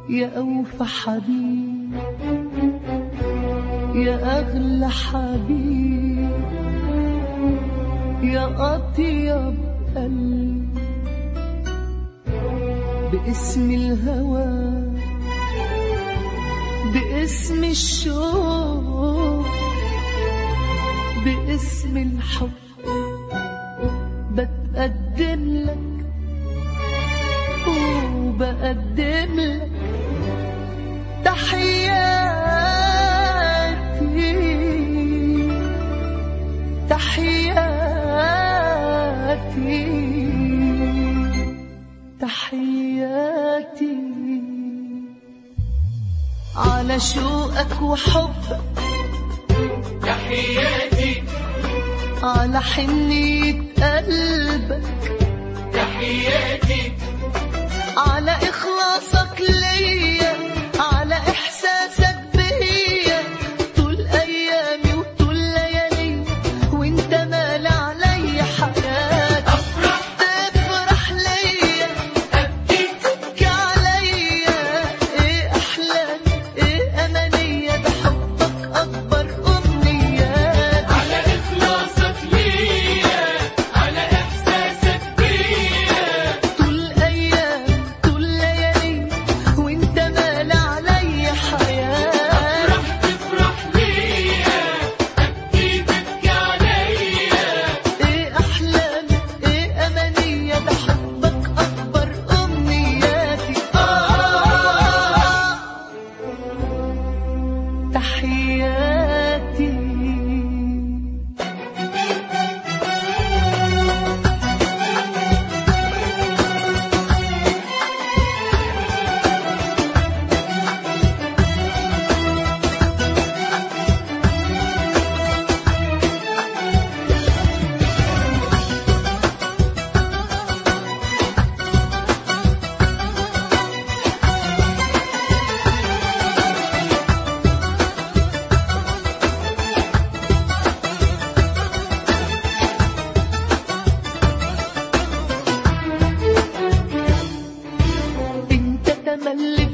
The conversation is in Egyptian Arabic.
يا أوفى حبيب يا أغلى حبيب يا أطيب قلب باسم الهوى باسم الشوق باسم الحب بتقدم لك وبقدم لك تحياتي تحياتي تحياتي على شوقك وحبك تحياتي على حنية قلبك تحياتي على إخلاصك ليا على إحساسك بيا طول أيامي وطول ليالي وانت مال علي حياتي أفرح تفرح ليا أبكي تبكي عليا ايه أحلامي ايه أمانية ده حبك أكبر أمنيات على إخلاصك ليا على إحساسك بيا طول أيام طول ليالي وانت مال علي حياتي أفرح تفرح ليا أبكي تبكي عليا ايه احلامي ايه امانية ده حبك اكبر امنياتي آه تحياتي انت تملي